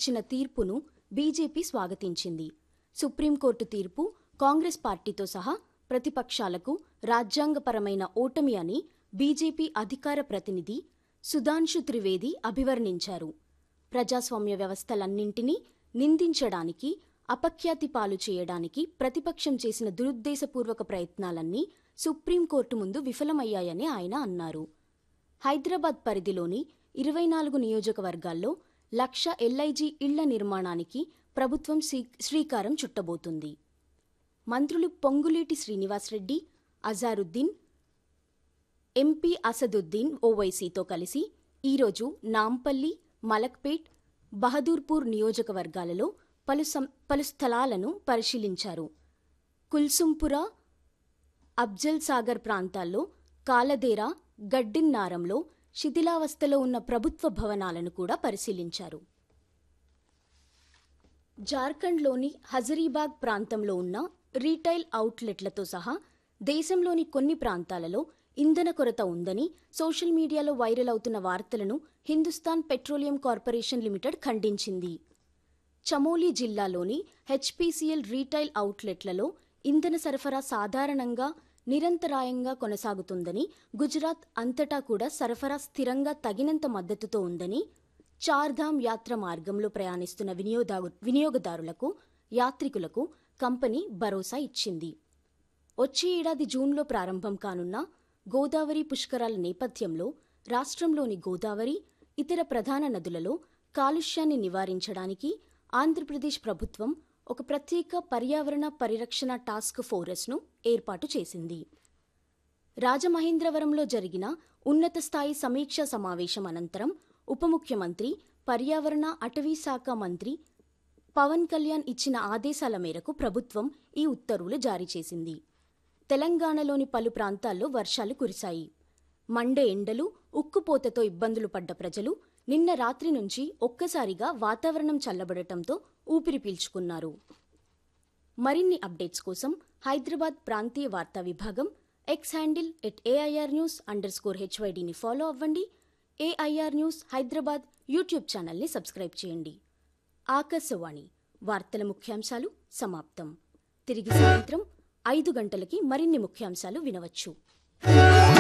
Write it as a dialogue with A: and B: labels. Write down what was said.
A: ఇచ్చిన తీర్పును BJP స్వాగతించింది supreme court తీర్పు కాంగ్రెస్ పార్టీతో సహా ప్రతిపక్షాలకు రాజ్యాంగపరమైన ఓటమి అని బీజేపీ అధికార ప్రతినిధి సుధాంశు త్రివేది అభివర్ణించారు ప్రజాస్వామ్య వ్యవస్థలన్నింటినీ నిందించడానికి అపఖ్యాతి పాలు చేయడానికి ప్రతిపక్షం చేసిన దురుద్దేశపూర్వక ప్రయత్నాలన్నీ సుప్రీంకోర్టు ముందు విఫలమయ్యాయని ఆయన అన్నారు హైదరాబాద్ పరిధిలోని ఇరవై నాలుగు నియోజకవర్గాల్లో లక్ష ఎల్ఐజీ ఇళ్ల నిర్మాణానికి ప్రభుత్వం శ్రీ- శ్రీకారం చుట్టబోతుంది మంత్రులు పొంగులేటి శ్రీనివాసరెడ్డి అజారుద్దీన్ ఎంపీ అసదుద్దీన్ ఓవైసీతో కలిసి ఈరోజు నాంపల్లి మలక్పేట్ బహదూర్పూర్ నియోజకవర్గాలలో పలు సం పలు స్థలాలను పరిశీలించారు కుల్సుంపుర అఫ్జల్ సాగర్ ప్రాంతాల్లో కాలదేరా గడ్డిన్నారంలో శిథిలావస్థలో ఉన్న ప్రభుత్వ భవనాలను కూడా పరిశీలించారు జార్ఖండ్లోని హజరీబాగ్ ప్రాంతంలో ఉన్న రీటైల్ అవుట్లెట్లతో సహా దేశంలోని కొన్ని ప్రాంతాలలో ఇంధన కొరత ఉందని సోషల్ మీడియాలో వైరల్ అవుతున్న వార్తలను హిందుస్థాన్ పెట్రోలియం కార్పొరేషన్ లిమిటెడ్ ఖండించింది చమోలి జిల్లాలోని హెచ్పీసీఎల్ రీటైల్ అవుట్లెట్లలో ఇంధన సరఫరా సాధారణంగా నిరంతరాయంగా కొనసాగుతుందని గుజరాత్ అంతటా కూడా సరఫరా స్థిరంగా తగినంత మద్దతుతో ఉందని చార్ధామ్ యాత్ర మార్గంలో ప్రయాణిస్తున్న వినియోగదారు వినియోగదారులకు యాత్రికులకు కంపెనీ భరోసా ఇచ్చింది వచ్చే ఏడాది జూన్లో ప్రారంభం కానున్న గోదావరి పుష్కరాల నేపథ్యంలో రాష్ట్రంలోని గోదావరి ఇతర ప్రధాన నదులలో కాలుష్యాన్ని నివారించడానికి ఆంధ్రప్రదేశ్ ప్రభుత్వం ఒక ప్రత్యేక పర్యావరణ పరిరక్షణ టాస్క్ ఫోరస్ను ఏర్పాటు చేసింది రాజమహేంద్రవరంలో జరిగిన ఉన్నత స్థాయి సమీక్షా సమావేశం అనంతరం ఉప ముఖ్యమంత్రి పర్యావరణ అటవీ శాఖ మంత్రి పవన్ కళ్యాణ్ ఇచ్చిన ఆదేశాల మేరకు ప్రభుత్వం ఈ ఉత్తర్వులు జారీ చేసింది తెలంగాణలోని పలు ప్రాంతాల్లో వర్షాలు కురిశాయి మండే ఎండలు ఉక్కుపోతతో ఇబ్బందులు పడ్డ ప్రజలు నిన్న రాత్రి నుంచి ఒక్కసారిగా వాతావరణం చల్లబడటంతో ఊపిరి పీల్చుకున్నారు మరిన్ని అప్డేట్స్ కోసం హైదరాబాద్ ప్రాంతీయ వార్తా విభాగం X handle at AIR news underscore హెచ్వైడిని ఫాలో అవ్వండి ఏఐఆర్ న్యూస్ హైదరాబాద్ యూట్యూబ్ ఛానల్ని సబ్స్క్రైబ్ చేయండి ఆకాశవాణి వార్తల ముఖ్యాంశాలు సమాప్తం తిరిగి సాయంత్రం ఐదు గంటలకి మరిన్ని ముఖ్యాంశాలు వినవచ్చు